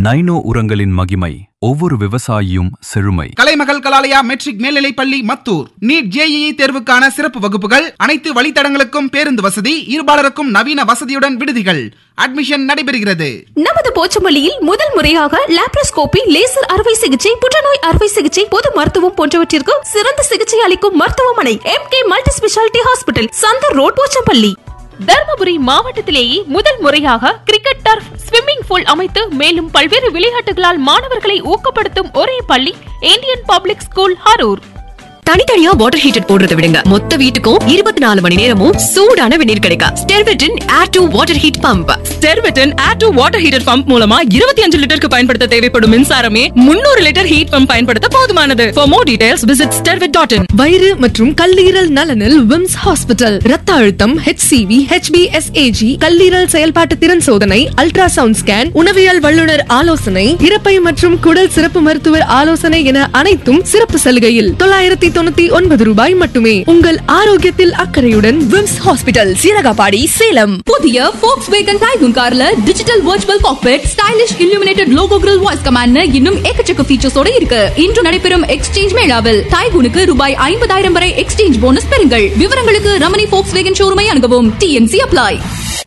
nano உரங்களின் மகிமை ஒவ்வொரு விவசாயியும் செழுமை கலைமகள் கலாலயா மெட்ரிக் மேல்நிலைப் பள்ளி மத்தூர் நீட் ஜேஇஇ தேர்வுக்கான சிறப்பு வகுப்புகள் அனைத்து வழித்தடங்களுக்கும் பேருந்து வசதி இருபாலருக்கும் நவீன வசதியுடன் விடுதிகள் அட்மிஷன் நடைபெறுகிறது நமது போச்சமல்லியில் முதல் முறையாக லாப்ரோஸ்கோபி லேசர் அறுவை சிகிச்சை புற்றுநோய் அறுவை சிகிச்சை பொது மருத்துவம் போன்றவற்றிற்கு சிறந்த சிகிச்சை அளிக்கும் மருத்துவமனை M K multi speciality hospital Chandar road Pochampalli Dharmapuri மாவட்டத்திலேயே முதல் முறையாக கிரிக்கெட் டர்ஃப் ஸ்விம்மிங் பூல் அமைத்து மேலும் பல்வேறு விளையாட்டுகளால் மாணவர்களை ஊக்கப்படுத்தும் ஒரே பள்ளி இந்தியன் பப்ளிக் ஸ்கூல் ஹரூர் தனித்தனியா வாட்டர் ஹீட்டர் போடுறதை விடுங்க மொத்த வீட்டுக்கும் இருபத்தி நாலு மணி நேரமும் சூடான வெந்நீர் கிடைக்கும் ஸ்டெர்வெட்டின் air to water heat pump ஸ்டெர்வெட்டன் air to water heater pump மூலமா இருபத்தி அஞ்சு லிட்டருக்கு பயன்படுத்த தேவைப்படும் மின்சாரமே முன்னூறு லிட்டர் ஹீட் பம்ப் பயன்படுத்த போதுமானது for more details visit Sterwet dot in வயிறு மற்றும் கல்லீரல் நலனில் விம்ஸ் ஹாஸ்பிட்டல் ரத்த அழுத்தம் ஹெச்சிவி ஹெச்பிஎஸ்ஏஜி கல்லீரல் செயல்பாட்டு திறன் சோதனை அல்ட்ராசவுண்ட் ஸ்கேன் உணவியல் வல்லுநர் ஆலோசனை இறப்பை மற்றும் குடல் சிறப்பு மருத்துவர் ஆலோசனை என அனைத்தும் சிறப்பு சலுகையில் தொள்ளாயிரத்தி தொண்ணூத்தி ஒன்பது ரூபாய் மட்டுமே உங்கள் ஆரோக்கியத்தில் அக்கறையுடன் விம்ஸ் ஹாஸ்பிட்டல் சீரகாபாடி சேலம் புதிய ஃபோக்ஸ் வேகன் டைகூன் கார்ல digital virtual cockpit stylish illuminated logo grill voice command இன்னும் ஏக்கச்சக்க ஃபீச்சர்ஸோட இருக்கு இன்று நடைபெறும் எக்ஸ்சேஞ்ச் மேளாவில் டைகூனுக்கு ரூபாய் ஐம்பதாயிரம் வரை எக்ஸ்சேஞ்ச் போனஸ் பெறுங்கள் விவரங்களுக்கு ரமணி ஃபோக்ஸ் வேகன் ஷோரூமை அணுகவும் டிஎன்சி அப்ளை